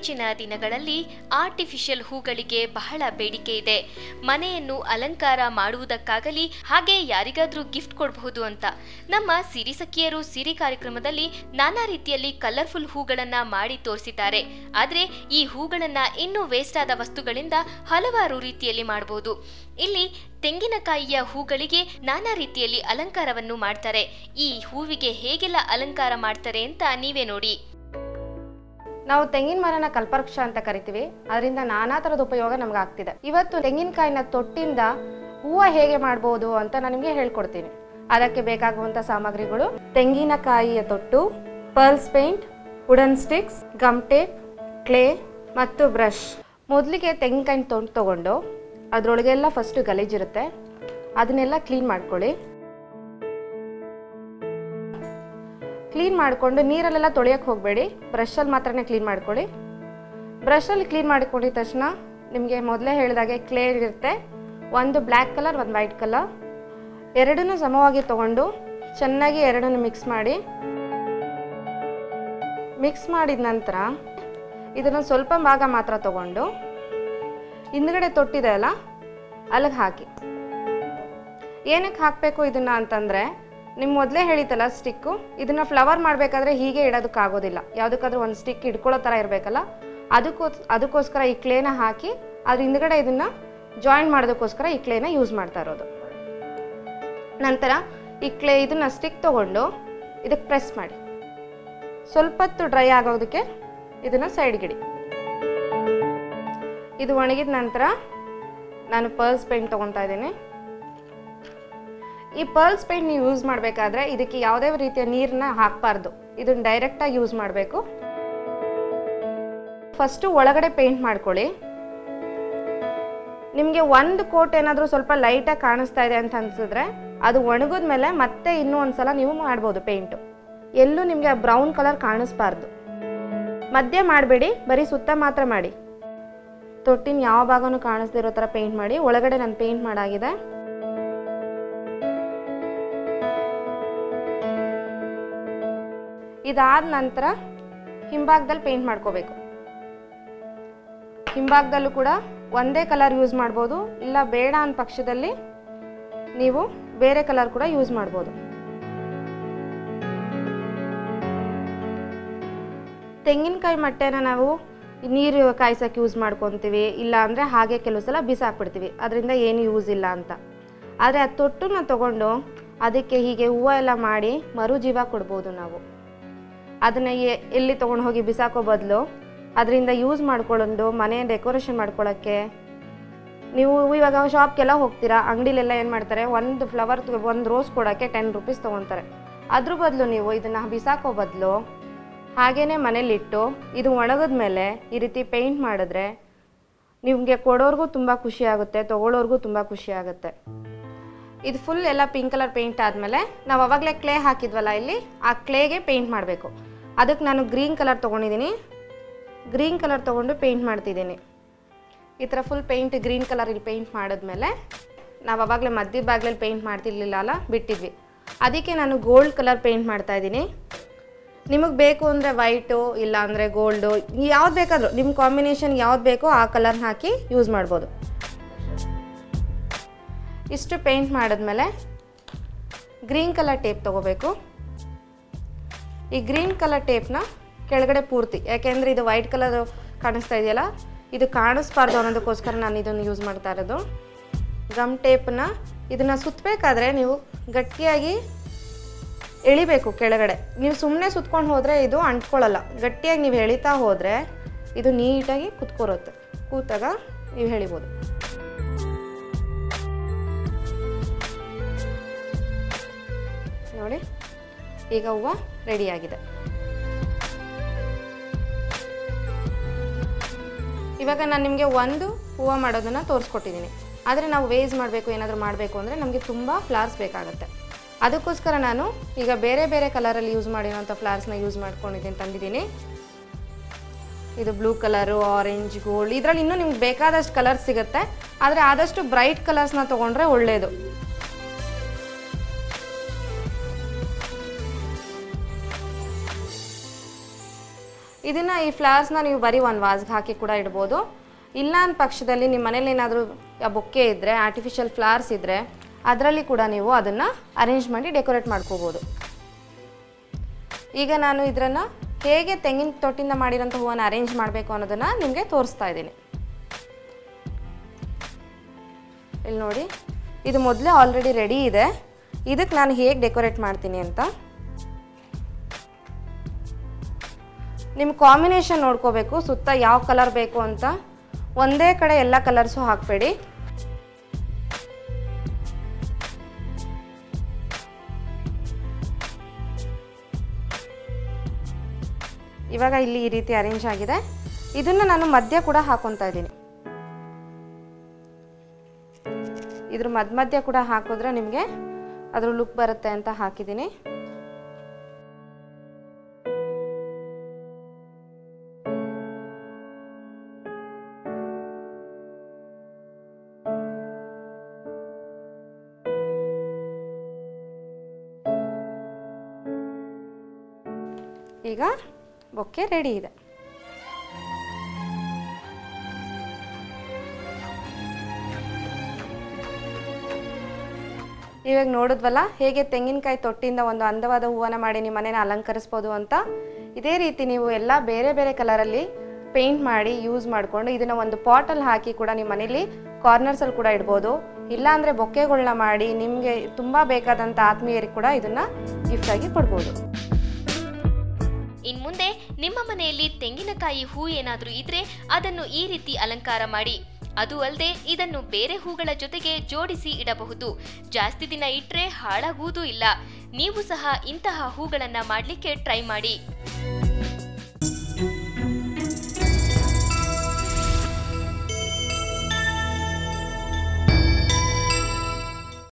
ಇತ್ತೀಚಿನ ದಿನಗಳಲ್ಲಿ ಆರ್ಟಿಫಿಷಿಯಲ್ ಹೂಗಳಿಗೆ ಬಹಳ ಬೇಡಿಕೆ ಇದೆ ಮನೆಯನ್ನು ಅಲಂಕಾರ ಮಾಡುವುದಕ್ಕಾಗಲಿ ಹಾಗೆ ಯಾರಿಗಾದ್ರೂ ಗಿಫ್ಟ್ ಕೊಡಬಹುದು ಅಂತ ನಮ್ಮ ಸಿರಿಸಖಿಯರು ಸಿರಿ ಕಾರ್ಯಕ್ರಮದಲ್ಲಿ ನಾನಾ ರೀತಿಯಲ್ಲಿ ಕಲರ್ಫುಲ್ ಹೂಗಳನ್ನ ಮಾಡಿ ತೋರಿಸಿದ್ದಾರೆ ಆದ್ರೆ ಈ ಹೂಗಳನ್ನ ಇನ್ನೂ ವೇಸ್ಟ್ ಆದ ವಸ್ತುಗಳಿಂದ ಹಲವಾರು ರೀತಿಯಲ್ಲಿ ಮಾಡಬಹುದು ಇಲ್ಲಿ ತೆಂಗಿನಕಾಯಿಯ ಹೂಗಳಿಗೆ ನಾನಾ ರೀತಿಯಲ್ಲಿ ಅಲಂಕಾರವನ್ನು ಮಾಡ್ತಾರೆ ಈ ಹೂವಿಗೆ ಹೇಗೆಲ್ಲ ಅಲಂಕಾರ ಮಾಡ್ತಾರೆ ಅಂತ ನೀವೇ ನೋಡಿ ನಾವು ತೆಂಗಿನ ಮರನ ಕಲ್ಪವೃಕ್ಷ ಅಂತ ಕರಿತೀವಿ ಅದರಿಂದ ನಾನಾ ಥರದ ಉಪಯೋಗ ನಮ್ಗೆ ಆಗ್ತಿದೆ ಇವತ್ತು ತೆಂಗಿನಕಾಯಿನ ತೊಟ್ಟಿಂದ ಹೂವು ಹೇಗೆ ಮಾಡ್ಬೋದು ಅಂತ ನಾನು ನಿಮಗೆ ಹೇಳ್ಕೊಡ್ತೀನಿ ಅದಕ್ಕೆ ಬೇಕಾಗುವಂಥ ಸಾಮಗ್ರಿಗಳು ತೆಂಗಿನಕಾಯಿಯ ತೊಟ್ಟು pearls paint wooden sticks gum tape clay ಮತ್ತು ಬ್ರಷ್ ಮೊದಲಿಗೆ ತೆಂಗಿನಕಾಯಿನ ತೊಟ್ಟು ತಗೊಂಡು ಅದರೊಳಗೆಲ್ಲ ಫಸ್ಟು ಗಲೀಜಿರುತ್ತೆ ಅದನ್ನೆಲ್ಲ ಕ್ಲೀನ್ ಮಾಡ್ಕೊಳ್ಳಿ ಕ್ಲೀನ್ ಮಾಡಿಕೊಂಡು ನೀರಲ್ಲೆಲ್ಲ ತೊಳೆಯೋಕೆ ಹೋಗಬೇಡಿ ಬ್ರಷಲ್ಲಿ ಮಾತ್ರನೇ ಕ್ಲೀನ್ ಮಾಡ್ಕೊಳ್ಳಿ ಬ್ರಷಲ್ಲಿ ಕ್ಲೀನ್ ಮಾಡ್ಕೊಂಡಿದ ತಕ್ಷಣ ನಿಮಗೆ ಮೊದಲೇ ಹೇಳಿದಾಗೆ ಕ್ಲೇ ಇರುತ್ತೆ ಒಂದು ಬ್ಲ್ಯಾಕ್ ಕಲರ್ ಒಂದು ವೈಟ್ ಕಲರ್ ಎರಡನ್ನೂ ಸಮವಾಗಿ ತಗೊಂಡು ಚೆನ್ನಾಗಿ ಎರಡನ್ನು ಮಿಕ್ಸ್ ಮಾಡಿ ಮಿಕ್ಸ್ ಮಾಡಿದ ನಂತರ ಇದನ್ನು ಸ್ವಲ್ಪ ಭಾಗ ಮಾತ್ರ ತಗೊಂಡು ಹಿಂದ್ಗಡೆ ತೊಟ್ಟಿದೆ ಅಲ್ಲ ಅಲ್ಲಿಗೆ ಹಾಕಿ ಏನಕ್ಕೆ ಹಾಕಬೇಕು ಇದನ್ನ ಅಂತಂದರೆ ನಿಮ್ಮ ಮೊದಲೇ ಹೇಳಿತಲ್ಲ ಸ್ಟಿಕ್ಕು ಇದನ್ನ ಫ್ಲವರ್ ಮಾಡಬೇಕಾದ್ರೆ ಹೀಗೆ ಇಡೋದಕ್ಕಾಗೋದಿಲ್ಲ ಯಾವುದಕ್ಕಾದ್ರೂ ಒಂದು ಸ್ಟಿಕ್ ಇಟ್ಕೊಳ್ಳೋ ಥರ ಇರಬೇಕಲ್ಲ ಅದಕ್ಕೋ ಅದಕ್ಕೋಸ್ಕರ ಈ ಕ್ಲೇನ ಹಾಕಿ ಅದ್ರ ಹಿಂದ್ಗಡೆ ಇದನ್ನ ಜಾಯಿನ್ ಮಾಡೋದಕ್ಕೋಸ್ಕರ ಈ ಕ್ಲೇನ ಯೂಸ್ ಮಾಡ್ತಾ ಇರೋದು ನಂತರ ಈ ಕ್ಲೇ ಇದನ್ನ ಸ್ಟಿಕ್ ತಗೊಂಡು ಇದಕ್ಕೆ ಪ್ರೆಸ್ ಮಾಡಿ ಸ್ವಲ್ಪ ಹೊತ್ತು ಡ್ರೈ ಆಗೋದಕ್ಕೆ ಇದನ್ನ ಸೈಡ್ಗಿಡಿ ಇದು ಒಣಗಿದ ನಂತರ ನಾನು ಪರ್ಲ್ಸ್ ಪೇಂಟ್ ತೊಗೊತಾ ಇದ್ದೀನಿ ಈ ಪರ್ಲ್ಸ್ ಪೇಂಟ್ ನೀವು ಯೂಸ್ ಮಾಡಬೇಕಾದ್ರೆ ಇದಕ್ಕೆ ಯಾವುದೇ ರೀತಿಯ ನೀರನ್ನ ಹಾಕಬಾರ್ದು ಇದನ್ನ ಡೈರೆಕ್ಟಾಗಿ ಯೂಸ್ ಮಾಡಬೇಕು ಫಸ್ಟು ಒಳಗಡೆ ಪೇಂಟ್ ಮಾಡ್ಕೊಳ್ಳಿ ನಿಮಗೆ ಒಂದು ಕೋಟ್ ಏನಾದರೂ ಸ್ವಲ್ಪ ಲೈಟಾಗಿ ಕಾಣಿಸ್ತಾ ಇದೆ ಅಂತ ಅನ್ಸಿದ್ರೆ ಅದು ಒಣಗಿದ ಮೇಲೆ ಮತ್ತೆ ಇನ್ನೂ ಒಂದ್ಸಲ ನೀವು ಮಾಡ್ಬೋದು ಪೇಂಟು ಎಲ್ಲೂ ನಿಮಗೆ ಬ್ರೌನ್ ಕಲರ್ ಕಾಣಿಸ್ಬಾರ್ದು ಮಧ್ಯೆ ಮಾಡಬೇಡಿ ಬರೀ ಸುತ್ತ ಮಾತ್ರ ಮಾಡಿ ತೊಟ್ಟಿನ ಯಾವ ಭಾಗನೂ ಕಾಣಿಸ್ದಿರೋ ಥರ ಪೇಂಟ್ ಮಾಡಿ ಒಳಗಡೆ ನಾನು ಪೇಂಟ್ ಮಾಡಾಗಿದೆ ಇದಾದ ನಂತರ ಹಿಂಭಾಗದಲ್ಲಿ ಪೇಂಟ್ ಮಾಡ್ಕೋಬೇಕು ಹಿಂಭಾಗದಲ್ಲೂ ಕೂಡ ಒಂದೇ ಕಲರ್ ಯೂಸ್ ಮಾಡ್ಬೋದು ಇಲ್ಲ ಬೇಡ ಅಂದ ಪಕ್ಷದಲ್ಲಿ ನೀವು ಬೇರೆ ಕಲರ್ ಕೂಡ ಯೂಸ್ ಮಾಡ್ಬೋದು ತೆಂಗಿನಕಾಯಿ ಮಟ್ಟೆನ ನಾವು ನೀರು ಕಾಯ್ಸಕ್ಕೆ ಯೂಸ್ ಮಾಡ್ಕೊತೀವಿ ಇಲ್ಲ ಅಂದರೆ ಹಾಗೆ ಕೆಲವು ಸಲ ಬಿಸಾಕ್ಬಿಡ್ತೀವಿ ಅದರಿಂದ ಏನು ಯೂಸ್ ಇಲ್ಲ ಅಂತ ಆದರೆ ಆ ತೊಟ್ಟನ್ನ ತಗೊಂಡು ಅದಕ್ಕೆ ಹೀಗೆ ಹೂವು ಎಲ್ಲ ಮಾಡಿ ಮರು ಜೀವ ಕೊಡ್ಬೋದು ನಾವು ಅದನ್ನು ಎ- ಎಲ್ಲಿ ತೊಗೊಂಡು ಹೋಗಿ ಬಿಸಾಕೋ ಬದಲು ಅದರಿಂದ ಯೂಸ್ ಮಾಡ್ಕೊಳ್ಳೋದು ಮನೆ ಡೆಕೋರೇಷನ್ ಮಾಡ್ಕೊಳ್ಳೋಕ್ಕೆ ನೀವು ಇವಾಗ ಶಾಪ್ಗೆಲ್ಲ ಹೋಗ್ತೀರಾ ಅಂಗಡಿಲೆಲ್ಲ ಏನು ಮಾಡ್ತಾರೆ ಒಂದು ಫ್ಲವರ್ ಒಂದು ರೋಸ್ ಕೊಡೋಕ್ಕೆ ಟೆನ್ ರುಪೀಸ್ ತೊಗೊತಾರೆ ಅದ್ರ ಬದಲು ನೀವು ಇದನ್ನು ಬಿಸಾಕೋ ಬದಲು ಹಾಗೇ ಮನೇಲಿಟ್ಟು ಇದು ಒಣಗಿದ ಮೇಲೆ ಈ ರೀತಿ ಪೇಂಟ್ ಮಾಡಿದ್ರೆ ನಿಮಗೆ ಕೊಡೋರ್ಗೂ ತುಂಬ ಖುಷಿ ಆಗುತ್ತೆ ತೊಗೊಳೋರ್ಗೂ ತುಂಬ ಖುಷಿ ಆಗುತ್ತೆ ಇದು ಫುಲ್ ಎಲ್ಲ ಪಿಂಕ್ ಕಲರ್ ಪೇಂಟ್ ಆದಮೇಲೆ ನಾವು ಅವಾಗಲೇ ಕ್ಲೇ ಹಾಕಿದ್ವಲ್ಲ ಇಲ್ಲಿ ಆ ಕ್ಲೇಗೆ ಪೇಂಟ್ ಮಾಡಬೇಕು ಅದಕ್ಕೆ ನಾನು ಗ್ರೀನ್ ಕಲರ್ ತೊಗೊಂಡಿದ್ದೀನಿ ಗ್ರೀನ್ ಕಲರ್ ತೊಗೊಂಡು ಪೇಂಟ್ ಮಾಡ್ತಿದ್ದೀನಿ ಈ ಥರ ಫುಲ್ ಪೇಂಟ್ ಗ್ರೀನ್ ಕಲರ್ ಇಲ್ಲಿ ಪೇಂಟ್ ಮಾಡಿದ್ಮೇಲೆ ನಾವು ಅವಾಗಲೇ ಮಧ್ಯ ಬಾಗ್ಲಲ್ಲಿ ಪೇಂಟ್ ಮಾಡ್ತಿರ್ಲಿಲ್ಲ ಅಲ್ಲ ಬಿಟ್ಟಿದ್ವಿ ಅದಕ್ಕೆ ನಾನು ಗೋಲ್ಡ್ ಕಲರ್ ಪೇಂಟ್ ಮಾಡ್ತಾ ಇದ್ದೀನಿ ನಿಮಗೆ ಬೇಕು ಅಂದರೆ ವೈಟು ಇಲ್ಲ ಅಂದರೆ ಗೋಲ್ಡು ಯಾವ್ದು ಬೇಕಾದರೂ ನಿಮ್ಮ ಕಾಂಬಿನೇಷನ್ ಯಾವ್ದು ಬೇಕೋ ಆ ಕಲರ್ನ ಹಾಕಿ ಯೂಸ್ ಮಾಡ್ಬೋದು ಇಷ್ಟು ಪೇಂಟ್ ಮಾಡಿದ್ಮೇಲೆ ಗ್ರೀನ್ ಕಲರ್ ಟೇಪ್ ತೊಗೋಬೇಕು ಈ ಗ್ರೀನ್ ಕಲರ್ ಟೇಪ್ನ ಕೆಳಗಡೆ ಪೂರ್ತಿ ಯಾಕೆಂದರೆ ಇದು ವೈಟ್ ಕಲರ್ ಕಾಣಿಸ್ತಾ ಇದೆಯಲ್ಲ ಇದು ಕಾಣಿಸ್ಬಾರ್ದು ಅನ್ನೋದಕ್ಕೋಸ್ಕರ ನಾನು ಇದನ್ನು ಯೂಸ್ ಮಾಡ್ತಾ ಇರೋದು ಗಮ್ ಟೇಪ್ನ ಇದನ್ನು ಸುತ್ತಬೇಕಾದ್ರೆ ನೀವು ಗಟ್ಟಿಯಾಗಿ ಎಳಿಬೇಕು ಕೆಳಗಡೆ ನೀವು ಸುಮ್ಮನೆ ಸುತ್ಕೊಂಡು ಹೋದರೆ ಇದು ಅಂಟ್ಕೊಳ್ಳಲ್ಲ ಗಟ್ಟಿಯಾಗಿ ನೀವು ಎಳಿತಾ ಹೋದರೆ ಇದು ನೀಟಾಗಿ ಕುತ್ಕೊರುತ್ತೆ ಕೂತಾಗ ನೀವು ಎಳಿಬೋದು ನೋಡಿ ಈಗ ಹೂವು ರೆಡಿಯಾಗಿದೆ ಇವಾಗ ನಾನು ನಿಮಗೆ ಒಂದು ಹೂವು ಮಾಡೋದನ್ನು ತೋರಿಸ್ಕೊಟ್ಟಿದ್ದೀನಿ ಆದರೆ ನಾವು ವೇಸ್ ಮಾಡಬೇಕು ಏನಾದರೂ ಮಾಡಬೇಕು ಅಂದರೆ ನಮಗೆ ತುಂಬ ಫ್ಲವರ್ಸ್ ಬೇಕಾಗುತ್ತೆ ಅದಕ್ಕೋಸ್ಕರ ನಾನು ಈಗ ಬೇರೆ ಬೇರೆ ಕಲರಲ್ಲಿ ಯೂಸ್ ಮಾಡಿರೋಂಥ ಫ್ಲವರ್ಸ್ನ ಯೂಸ್ ಮಾಡ್ಕೊಂಡಿದ್ದೀನಿ ತಂದಿದ್ದೀನಿ ಇದು ಬ್ಲೂ ಕಲರು ಆರೆಂಜ್ ಗೋಲ್ಡ್ ಇದರಲ್ಲಿ ಇನ್ನೂ ನಿಮ್ಗೆ ಬೇಕಾದಷ್ಟು ಕಲರ್ಸ್ ಸಿಗುತ್ತೆ ಆದರೆ ಆದಷ್ಟು ಬ್ರೈಟ್ ಕಲರ್ಸ್ನ ತೊಗೊಂಡ್ರೆ ಒಳ್ಳೆಯದು ಇದನ್ನು ಈ ಫ್ಲವರ್ಸ್ನ ನೀವು ಬರೀ ಒಂದು ವಾಸ್ಗೆ ಹಾಕಿ ಕೂಡ ಇಡ್ಬೋದು ಇಲ್ಲ ಅಂದ ಪಕ್ಷದಲ್ಲಿ ನಿಮ್ಮ ಮನೇಲಿ ಏನಾದರೂ ಬೊಕ್ಕೆ ಇದ್ದರೆ ಆರ್ಟಿಫಿಷಿಯಲ್ ಫ್ಲವರ್ಸ್ ಇದ್ದರೆ ಅದರಲ್ಲಿ ಕೂಡ ನೀವು ಅದನ್ನು ಅರೇಂಜ್ ಮಾಡಿ ಡೆಕೋರೇಟ್ ಮಾಡ್ಕೋಬೋದು ಈಗ ನಾನು ಇದನ್ನು ಹೇಗೆ ತೆಂಗಿನ ತೊಟ್ಟಿಂದ ಮಾಡಿರೋಂಥ ಹೂವನ್ನು ಅರೇಂಜ್ ಮಾಡಬೇಕು ಅನ್ನೋದನ್ನು ನಿಮಗೆ ತೋರಿಸ್ತಾ ಇದ್ದೀನಿ ಇಲ್ಲಿ ನೋಡಿ ಇದು ಮೊದಲೇ ಆಲ್ರೆಡಿ ರೆಡಿ ಇದೆ ಇದಕ್ಕೆ ನಾನು ಹೇಗೆ ಡೆಕೋರೇಟ್ ಮಾಡ್ತೀನಿ ಅಂತ ನಿಮ್ಮ ಕಾಂಬಿನೇಷನ್ ನೋಡ್ಕೋಬೇಕು ಸುತ್ತ ಯಾವ ಕಲರ್ ಬೇಕು ಅಂತ ಒಂದೇ ಕಡೆ ಎಲ್ಲ ಕಲರ್ಸು ಹಾಕಬೇಡಿ ಇವಾಗ ಇಲ್ಲಿ ಈ ರೀತಿ ಅರೇಂಜ್ ಆಗಿದೆ ಇದನ್ನು ನಾನು ಮಧ್ಯ ಕೂಡ ಹಾಕೊತಾ ಇದ್ದೀನಿ ಇದ್ರ ಮಧ್ಯ ಮಧ್ಯ ಕೂಡ ಹಾಕಿದ್ರೆ ನಿಮಗೆ ಅದ್ರ ಲುಕ್ ಬರುತ್ತೆ ಅಂತ ಹಾಕಿದ್ದೀನಿ ಈಗ ಬೊಕ್ಕೆ ರೆಡಿ ಇದೆ ಇವಾಗ ನೋಡಿದ್ವಲ್ಲ ಹೇಗೆ ತೆಂಗಿನಕಾಯಿ ತೊಟ್ಟಿಂದ ಒಂದು ಅಂದವಾದ ಹೂವನ್ನ ಮಾಡಿ ನಿಮ್ಮ ಮನೇನ ಅಲಂಕರಿಸ್ಬೋದು ಅಂತ ಇದೇ ರೀತಿ ನೀವು ಎಲ್ಲ ಬೇರೆ ಬೇರೆ ಕಲರಲ್ಲಿ ಪೇಂಟ್ ಮಾಡಿ ಯೂಸ್ ಮಾಡಿಕೊಂಡು ಇದನ್ನು ಒಂದು ಪಾಟಲ್ಲಿ ಹಾಕಿ ಕೂಡ ನಿಮ್ಮ ಮನೇಲಿ ಕಾರ್ನರ್ಸಲ್ಲಿ ಕೂಡ ಇಡ್ಬೋದು ಇಲ್ಲಾಂದರೆ ಬೊಕ್ಕೆಗಳನ್ನ ಮಾಡಿ ನಿಮಗೆ ತುಂಬ ಬೇಕಾದಂಥ ಆತ್ಮೀಯರಿಗೆ ಕೂಡ ಇದನ್ನು ಗಿಫ್ಟಾಗಿ ಕೊಡ್ಬೋದು ಇನ್ ಮುಂದೆ ನಿಮ್ಮ ಮನೆಯಲ್ಲಿ ತೆಂಗಿನಕಾಯಿ ಹೂ ಏನಾದರೂ ಇದ್ರೆ ಅದನ್ನು ಈ ರೀತಿ ಅಲಂಕಾರ ಮಾಡಿ ಅದು ಅಲ್ಲದೆ ಇದನ್ನು ಬೇರೆ ಹೂಗಳ ಜೊತೆಗೆ ಜೋಡಿಸಿ ಇಡಬಹುದು ಜಾಸ್ತಿ ದಿನ ಇಟ್ರೆ ಹಾಳಾಗುವುದೂ ಇಲ್ಲ ನೀವು ಸಹ ಇಂತಹ ಹೂಗಳನ್ನ ಮಾಡಲಿಕ್ಕೆ ಟ್ರೈ ಮಾಡಿ